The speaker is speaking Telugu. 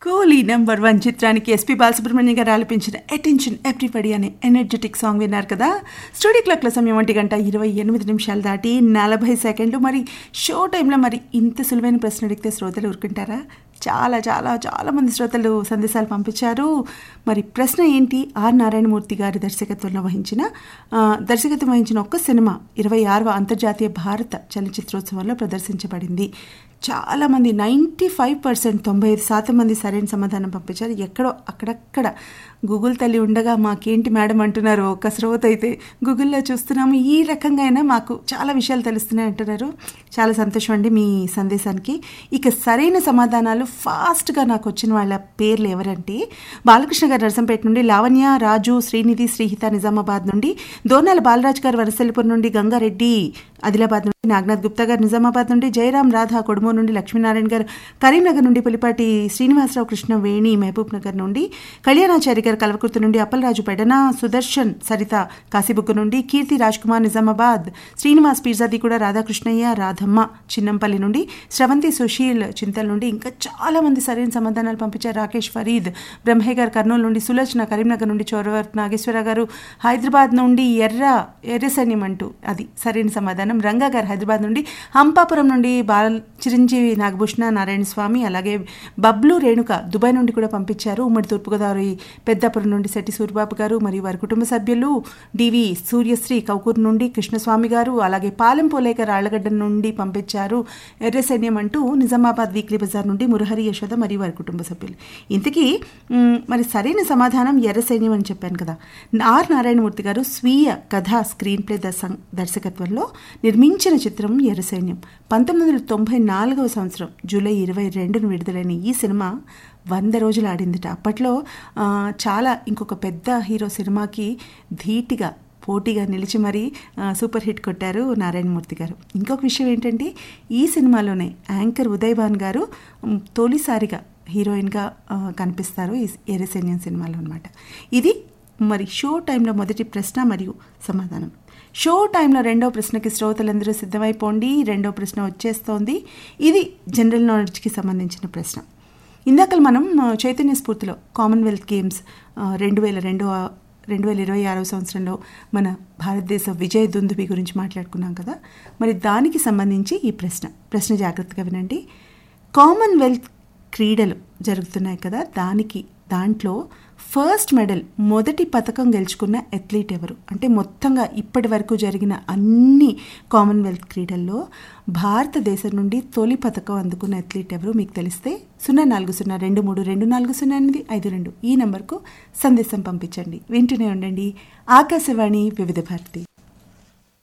కూలీ నెంబర్ వన్ చిత్రానికి ఎస్పీ బాలసుబ్రహ్మణ్యం గారు ఆలపించిన అటెన్షన్ ఎవ్రీబడి అనే ఎనర్జెటిక్ సాంగ్ విన్నారు కదా స్టూడియో క్లాక్ల సమయం ఒంటి గంట ఇరవై ఎనిమిది నిమిషాలు దాటి నలభై సెకండ్లు మరి షో టైంలో మరి ఇంత సులువైన ప్రశ్న అడిగితే శ్రోతలు ఊరుకుంటారా చాలా చాలా చాలా మంది శ్రోతలు సందేశాలు పంపించారు మరి ప్రశ్న ఏంటి ఆర్ నారాయణమూర్తి గారి దర్శకత్వంలో వహించిన ఆ, దర్శకత్వం వహించిన ఒక్క సినిమా ఇరవై ఆరవ అంతర్జాతీయ భారత చలనచిత్రోత్సవంలో ప్రదర్శించబడింది చాలామంది నైంటీ ఫైవ్ పర్సెంట్ తొంభై ఐదు శాతం మంది సరైన సమాధానం పంపించారు ఎక్కడో అక్కడక్కడ గూగుల్ తల్లి ఉండగా మాకేంటి మేడం అంటున్నారు ఒక శ్రోత అయితే గూగుల్లో చూస్తున్నాము ఈ రకంగా అయినా మాకు చాలా విషయాలు తెలుస్తున్నాయి అంటున్నారు చాలా సంతోషం అండి మీ సందేశానికి ఇక సరైన సమాధానాలు ఫాస్ట్గా నాకు వచ్చిన వాళ్ళ పేర్లు ఎవరంటే బాలకృష్ణ గారు నరసంపేట నుండి లావణ్య రాజు శ్రీనిధి శ్రీహిత నిజామాబాద్ నుండి దోనాల బాలరాజ్ గారు వరసల్లిపురం నుండి గంగారెడ్డి ఆదిలాబాద్ నుండి నాగనాథ్ గుప్తా గారు నిజామాబాద్ నుండి జయరాం రాధా కొడుమూరు నుండి లక్ష్మీనారాయణ గారు కరీంనగర్ నుండి పులిపాటి శ్రీనివాసరావు కృష్ణ వేణి మహబూబ్ నగర్ నుండి కళ్యాణాచారి గారు కలవకుర్తి నుండి అప్పలరాజు పెడన సుదర్శన్ సరిత కాశీబుక్కు నుండి కీర్తి రాజ్ కుమార్ నిజామాబాద్ శ్రీనివాస్ పీర్జాది కూడా రాధాకృష్ణయ్య రాధమ్మ చిన్నంపల్లి నుండి స్రవంతి సుశీల్ చింతల నుండి ఇంకా చాలా మంది సరైన సమాధానాలు పంపించారు రాకేష్ ఫరీద్ బ్రహ్మే గారు కర్నూలు నుండి సులోచన కరీంనగర్ నుండి చోరవర్ నాగేశ్వర గారు హైదరాబాద్ నుండి ఎర్ర ఎర్రసైన్యం అంటూ అది సరైన సమాధానం రంగా గారు హైదరాబాద్ నుండి హంపాపురం నుండి బాల చిరంజీవి నాగభూషణ నారాయణ స్వామి అలాగే బబ్లు రేణుక దుబాయ్ నుండి కూడా పంపించారు ఉమ్మడి తూర్పుగోదావరి పెద్దాపురం నుండి శెట్టి సూరిబాబు గారు మరియు వారి కుటుంబ సభ్యులు డివి సూర్యశ్రీ కౌకూరు నుండి కృష్ణస్వామి గారు అలాగే పాలెం పోలేకర్ ఆళ్లగడ్డ నుండి పంపించారు ఎర్రసైన్యం అంటూ నిజామాబాద్ వీక్లీ బజార్ నుండి మురహరి యశోద మరియు వారి కుటుంబ సభ్యులు ఇంతకీ మ్, మరి సరైన సమాధానం ఎర్రసైన్యం అని చెప్పాను కదా ఆర్ నారాయణమూర్తి గారు స్వీయ కథా స్క్రీన్ ప్లే దర్శ- దర్శకత్వంలో నిర్మించిన చిత్రం ఎర్రసైన్యం పంతొమ్మిది వందల తొంభై నాలుగవ సంవత్సరం జూలై ఇరవై రెండును విడుదలైన ఈ సినిమా వంద రోజులు ఆడిందిట అప్పట్లో ఆ, చాలా ఇంకొక పెద్ద హీరో సినిమాకి ధీటిగా పోటీగా నిలిచి మరీ ఆ, సూపర్ హిట్ కొట్టారు నారాయణమూర్తి గారు ఇంకొక విషయం ఏంటంటే ఈ సినిమాలోనే యాంకర్ ఉదయ్ భాన్ గారు మ్, తొలిసారిగా హీరోయిన్గా ఆ, కనిపిస్తారు ఈ ఎరసైన్యం సినిమాలో అనమాట ఇది మరి షో టైంలో మొదటి ప్రశ్న మరియు సమాధానం షో టైంలో రెండో ప్రశ్నకి శ్రోతలందరూ సిద్ధమైపోండి రెండో ప్రశ్న వచ్చేస్తోంది ఇది జనరల్ నాలెడ్జ్కి సంబంధించిన ప్రశ్న ఇందాక మనం ఆ, చైతన్య స్ఫూర్తిలో కామన్వెల్త్ గేమ్స్ ఆ, రెండు వేల రెండో రెండు వేల ఇరవై ఆరవ సంవత్సరంలో మన భారతదేశ విజయ దుందుబి గురించి మాట్లాడుకున్నాం కదా మరి దానికి సంబంధించి ఈ ప్రశ్న ప్రశ్న జాగ్రత్తగా వినండి కామన్వెల్త్ క్రీడలు జరుగుతున్నాయి కదా దానికి దాంట్లో ఫస్ట్ మెడల్ మొదటి పథకం గెలుచుకున్న అథ్లీట్ ఎవరు అంటే మొత్తంగా ఇప్పటి వరకు జరిగిన అన్ని కామన్వెల్త్ క్రీడల్లో భారతదేశం నుండి తొలి పథకం అందుకున్న అథ్లీట్ ఎవరు మీకు తెలిస్తే సున్నా నాలుగు సున్నా రెండు మూడు రెండు నాలుగు సున్నా ఎనిమిది ఐదు రెండు ఈ నంబర్కు సందేశం పంపించండి వింటూనే ఉండండి ఆకాశవాణి వివిధ భారతి